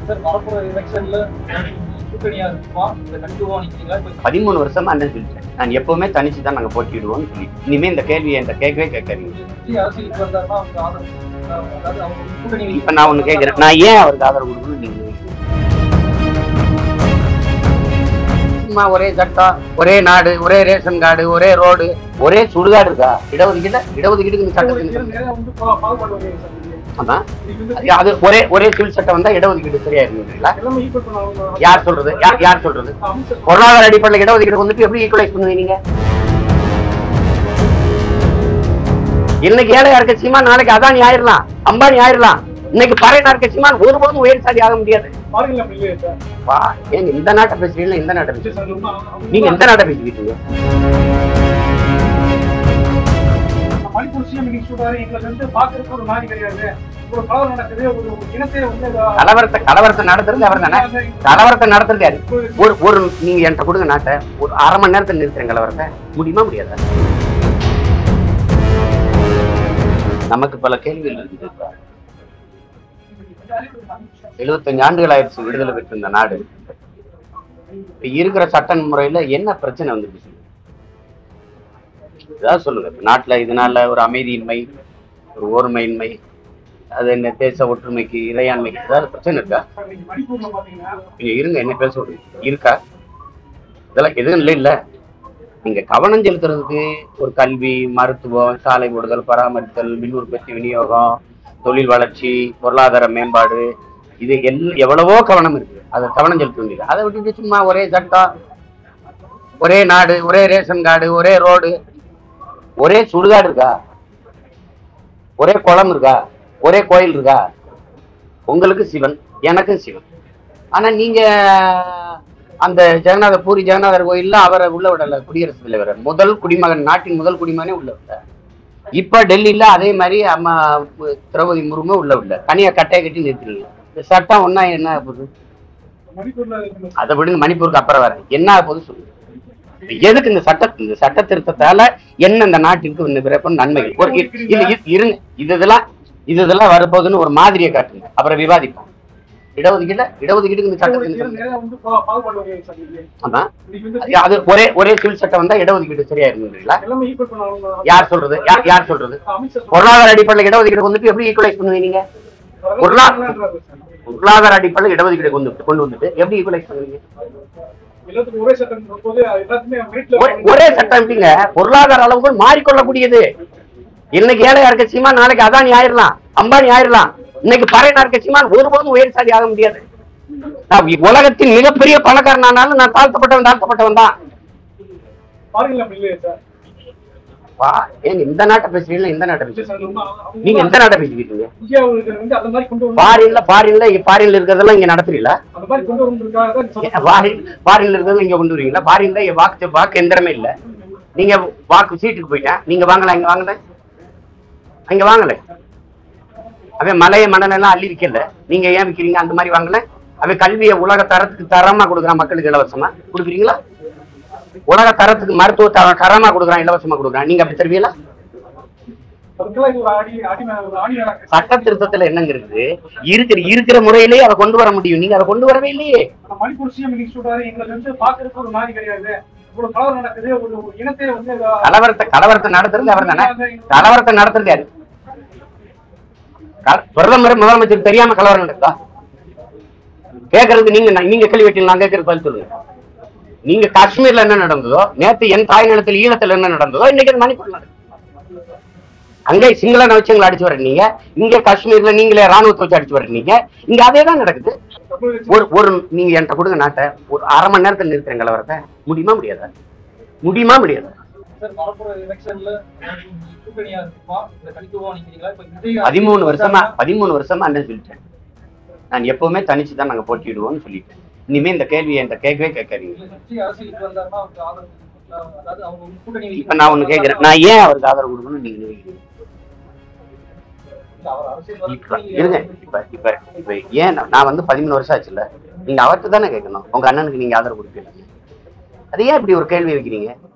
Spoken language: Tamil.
சார் வரப்போற எலெக்ஷன்ல கூட்டணியா இருக்குமா இல்ல தனித்துவமா நிக்கிறீங்களா இப்ப பதிமூணு வருஷமா அண்ணன் சொல்லிட்டேன் நான் எப்பவுமே தனிச்சு தான் நாங்க போட்டிடுவோம்னு சொல்லி இனிமே இந்த கேள்வியை என்கிட்ட கேட்கவே கேட்காதீங்க விஜய் அரசியலுக்கு வந்தாருன்னா அவங்க ஆதரவு அதாவது அவங்க கூட்டணி இப்ப நான் ஒண்ணு கேட்கிறேன் நான் ஏன் அவருக்கு ஆதரவு கொடுக்கணும்னு நீங்க சும்மா ஒரே சட்டம் ஒரே நாடு ஒரே ரேஷன் கார்டு ஒரே ரோடு ஒரே சுடுகாடு இருக்கா இடஒதுக்கீடு இடஒதுக்கீடுக்கு இந்த சட்டத்துக்கு நிறைய வந்து பா- பாகுபாடு வருது சார் இது. அதான் இது வந்து அது- அது ஒரே ஒரே சிவில் சட்டம் வந்தா இடஒதுக்கீடு சரியா இருக்குங்களா எல்லாமே ஈக்குவல் பண்ணுவாங்க யார் சொல்றது யார் யார் சொல்றது அமைச்சர் பொருளாதார அடிப்படையில் இடஒதுக்கீடு வந்துட்டு எப்படி ஈக்குவலைஸ் பண்ணுவீங்க நீங்க இன்னைக்கு ஏழையா இருக்க சீமான் நாளைக்கு அதானி ஆயிரலாம் அம்பானி ஆயிரலாம் இன்னைக்கு பறையனா இருக்க சீமான் ஒருபோதும் உயர் சாதி ஆக முடியாது பாருங்களா அப்படி இல்லையா சார் வா ஏங்க இந்த நாட்டை பேசுறீங்களா இந்த நாட்டை சரி பேசுறீங்க சார் ரொம்ப அவங்க- நீங்க எந்த நாட்டை பேசிக்கிட்டு இருக்கீங்க மணிப்பூர் சிஎம் இன்னைக்கு சொல்றாரு எங்களுக்கு வந்து பாக்குறதுக்கு ஒரு மாதிரி கிடையாது ஒரு கலவரம் நடக்குது ஒரு ஒரு இனத்தை வந்து கலவரத்தை கலவரத்தை நடத்துறது அவர் தானே கலவரத்தை நடத்துறது யாரு ஒரு ஒரு நீங்க என்கிட்ட கொடுங்க நாட்டை ஒரு அரை மணி நேரத்தில் நிறுத்துறேன் கலவரத்தை முடியுமா முடியாதா நமக்கு பல கேள்விகள் இருக்குது இப்ப. எழுபத்தஞ்சு ஆண்டுகள் ஆயிடுச்சு விடுதலை பெற்ற இந்த நாடு இப்ப இருக்கிற சட்ட முறையில என்ன பிரச்சனை வந்துட்டு ஏதாவது சொல்லுங்க இப்ப நாட்டுல இதனால ஒரு அமைதியின்மை ஒரு ஓர்மையின்மை அது என்ன தேச ஒற்றுமைக்கு இறையாண்மைக்கு ஏதாவது பிரச்சனை இருக்கா இன்னைக்கு மணிப்பூர்ல பாத்தீங்கன்னா நீங்க இருங்க என்ன பேச விடுங்க இருக்கா இதெல்லாம் எதுவும் இல்லை இல்ல நீங்க கவனம் செலுத்துறதுக்கு ஒரு கல்வி மருத்துவம் சாலை போடுதல் பராமரித்தல் மின் உற்பத்தி விநியோகம் தொழில் வளர்ச்சி பொருளாதார மேம்பாடு இது எல் எவ்வளவோ கவனம் இருக்கு அதை கவனம் செலுத்த வேண்டியது அதை விட்டுட்டு சும்மா ஒரே சட்டம் ஒரே நாடு ஒரே ரேஷன் கார்டு ஒரே ரோடு ஒரே சுடுகாடு இருக்கா ஒரே குளம் இருக்கா ஒரே கோயில் இருக்கா உங்களுக்கு சிவன் எனக்கும் சிவன் ஆனா நீங்க அந்த ஜெகநாத பூரி ஜெகநாதர் கோயில்ல அவரை உள்ள விடல குடியரசுத் தலைவர் முதல் குடிமகன் நாட்டின் முதல் குடிமகனே உள்ள விடல இப்ப டெல்லியில அதே மாதிரி அம்மா திரௌபதி முர்மு உள்ள விடல தனியா கட்டையை கட்டி நிறுத்தினீங்க இந்த சட்டம் ஒன்னா என்ன ஆக போகுது மணிப்பூர்ல இருக்கிற அதை விடுங்க மணிப்பூருக்கு அப்புறம் வர என்ன ஆக போகுது சொல்லுங்க எதுக்கு இந்த சட்ட இந்த சட்ட திருத்தத்தால என்ன இந்த நாட்டிற்கு இந்த பிறப்பு நன்மைகள் ஒரு இ- இல்ல இ- இருங்க இது இதெல்லாம் இது இதெல்லாம் வரப்போகுதுன்னு ஒரு மாதிரியை காட்டுங்க அப்புறம் விவாதிப்போம் இடஒதுக்கீடு இடஒதுக்கீடுக்கு இந்த சட்டத்தில் நிறைய வந்து பா- பாகுபாடு வருது சார் இது. அதான் இன்னைக்கு வந்து அது- அது ஒரே ஒரே சிவில் சட்டம் வந்தா இடஒதுக்கீடு சரியா இருக்குங்களா எல்லாமே ஈக்குவல் பண்ணுவாங்க யார் சொல்றது யார் யார் சொல்றது அமைச்சர் பொருளாதார அடிப்படையில் இடஒதுக்கீடு வந்துட்டு எப்படி ஈக்குவலைஸ் பண்ணுவீங்க பொருளா- பொருளாதார அடிப்படையில் இடஒதுக்கீடு கொண்டு கொண்டு வந்துட்டு எப்படி ஈக்குவலைஸ் பண்ணுவீங்க எல்லாத்துக்கும் ஒரே சட்டம் போது எல்லாத்துக்குமே வீட்டுல ஒரே- ஒரே சட்டம் எப்படிங்க பொருளாதார அளவுகள் மாறிக்கொள்ளக்கூடியது இன்னைக்கு ஏழையா இருக்க சீமான் நாளைக்கு அதானி ஆயிரலாம் அம்பானி ஆயிரலாம் இன்னைக்கு பறையனா இருக்க சீமான் ஒருபோதும் உயர் சாதி ஆக முடியாது நான் உலகத்தின் மிகப்பெரிய பணக்காரனானாலும் நான் தாழ்த்தப்பட்டவன் தாழ்த்தப்பட்டவன் தான் பாருங்களா அப்படி இல்லையா சார் வா ஏங்க இந்த நாட்டை பேசுறீங்களா இந்த நாட்டை சரி பேசுறீங்க சார் ரொம்ப அவங்க- நீங்க எந்த நாட்டை பேசிக்கிட்டு இருக்கீங்க இந்தியாவுக்கு வந்து அந்த மாதிரி கொண்டு வந்து ஃபாரின்ல ஃபாரின்ல ஃபாரின்ல இருக்கிறதெல்லாம் இங்க நடத்துறீங்களா அந்த மாதிரி கொண்டு வரதுக்காக தான் சொல்றேன். ஃபாரின் ஃபாரின்ல இருக்கிறது இங்க கொண்டு வரீங்களா ஃபாரின்ல வாக்கு வாக்கு எந்திரமே இல்ல நீங்க வாக்கு சீட்டுக்கு போயிட்டேன் நீங்க வாங்கல இங்க வாங்கல அங்க வாங்கல அவன் மலைய மணலெல்லாம் அள்ளி விக்கல நீங்க ஏன் விக்கிறீங்க அந்த மாதிரி வாங்கல அவன் கல்வியை உலக தரத்துக்கு தரமா கொடுக்குறான் மக்களுக்கு இலவசமா கொடுக்குறீங்களா உலக தரத்துக்கு மருத்துவ தரம் தரமா கொடுக்குறான் இலவசமா கொடுக்குறான் நீங்க அப்படி தருவீங்களா அதுக்கெல்லாம் இது ஒரு அடி அடி ஒரு ஆணி நடக்குது. சட்ட திருத்தத்துல என்னங்க இருக்குது இருக்கிற இருக்கிற முறையிலேயே அதை கொண்டு வர முடியும் நீங்க அதை கொண்டு வரவே இல்லையே ஆனா மணிப்பூர் சிஎம் இன்னைக்கு சொல்றாரு எங்களுக்கு வந்து பாக்குறதுக்கு ஒரு மாதிரி கிடையாது ஒரு கலவரம் நடக்குது ஒரு ஒரு இனத்தை வந்து கலவரத்தை கலவரத்தை நடத்துறது அவர் தானே கலவரத்தை நடத்துறது யாரு க- பிரதமர் முதலமைச்சர் தெரியாம கலவரம் நடக்குதா கேக்குறதுக்கு நீங்க நீங்க கேள்வி வெட்டில நான் கேட்கறது பதில் சொல்லுங்க நீங்க காஷ்மீர்ல என்ன நடந்ததோ நேத்து என் தாய் நிலத்தில் ஈழத்துல என்ன நடந்ததோ இன்னைக்கு அது மணிப்பூர்ல நடக்குது அங்கே சிங்கள நவச்சங்களை அடிச்சு வர்றீங்க இங்க காஷ்மீர்ல நீங்களே ராணுவத்தை வச்சு அடிச்சு வர்றீங்க இங்க அதே தான் நடக்குது ஒரு ஒரு நீங்க என்கிட்ட கொடுங்க நாட்டை ஒரு அரை மணி நேரத்தில் நிறுத்துறேன் கலவரத்தை முடியுமா முடியாதா முடியுமா முடியாதா சார் வரப்போற எலெக்ஷன்ல கூட்டணியா இருக்குமா இல்ல தனித்துவமா நிக்கிறீங்களா இப்ப விஜய் பதிமூணு வருஷமா பதிமூணு வருஷமா அண்ணன் சொல்லிட்டேன் நான் எப்பவுமே தனிச்சு தான் நாங்க போட்டிடுவோம்னு சொல்லிட்டேன் இனிமே இந்த கேள்வியை என்கிட்ட கேட்கவே கேட்காதீங்க இல்ல விஜய் அரசியலுக்கு வந்தாருன்னா அவங்க ஆதரவு அதாவது அவங்க கூட்டணி இப்ப நான் ஒண்ணு கேட்கிறேன் நான் ஏன் அவருக்கு ஆதரவு கொடுக்கணும்னு நீங்க நினைக்கிறீங்க இல்ல, அவர் அரசியல் இப்ப வரதுக்கு இருங்க இப்ப இப்ப இப்ப ஏன் நான் நான் வந்து பதிமூணு வருஷம் ஆச்சுல்ல நீங்க அவர்கிட்ட தானே கேட்கணும் உங்க அண்ணனுக்கு நீங்க ஆதரவு கொடுப்பீங்க அது ஏன் இப்படி ஒரு கேள்வி வைக்கிறீங்க